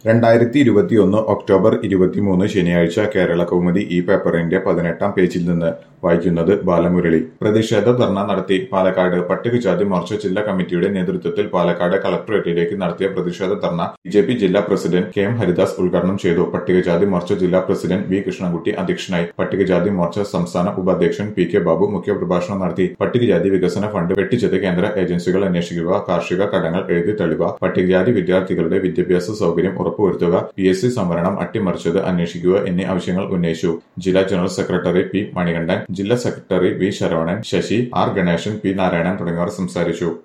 രണ്ടായിരത്തി ഇരുപത്തിയൊന്ന് ഒക്ടോബർ ഇരുപത്തിമൂന്ന് ശനിയാഴ്ച കേരള കൗമുദി ഈ പേപ്പറിന്റെ പതിനെട്ടാം പേജിൽ നിന്ന് വായിക്കുന്നത് ബാലമുരളി പ്രതിഷേധ ധർണ നടത്തി പാലക്കാട് പട്ടികജാതി മോർച്ച ജില്ലാ കമ്മിറ്റിയുടെ നേതൃത്വത്തിൽ പാലക്കാട് കളക്ടറേറ്റിലേക്ക് നടത്തിയ പ്രതിഷേധ ധർണ ബി ജെ പി ജില്ലാ പ്രസിഡന്റ് കെ എം ഹരിദാസ് ഉദ്ഘാടനം ചെയ്തു പട്ടികജാതി മോർച്ച ജില്ലാ പ്രസിഡന്റ് വി കൃഷ്ണൻകുട്ടി അധ്യക്ഷനായി പട്ടികജാതി മോർച്ച സംസ്ഥാന ഉപാധ്യക്ഷൻ പി കെ ബാബു മുഖ്യപ്രഭാഷണം നടത്തി പട്ടികജാതി വികസന ഫണ്ട് വെട്ടിച്ചത് കേന്ദ്ര ഏജൻസികൾ അന്വേഷിക്കുക കാർഷിക കടങ്ങൾ എഴുതി തള്ളുക പട്ടികജാതി വിദ്യാർത്ഥികളുടെ വിദ്യാഭ്യാസ സൗകര്യം ഉറപ്പുവരുത്തുക പി എസ് സി സംവരണം അട്ടിമറിച്ചത് അന്വേഷിക്കുക എന്നീ ആവശ്യങ്ങൾ ഉന്നയിച്ചു ജില്ലാ ജനറൽ സെക്രട്ടറി പി മണികണ്ഠൻ ജില്ലാ secretary V Saravanan Sasi R Ganesan P Narayanan തുടങ്ങിയവർ സംസാരിച്ചു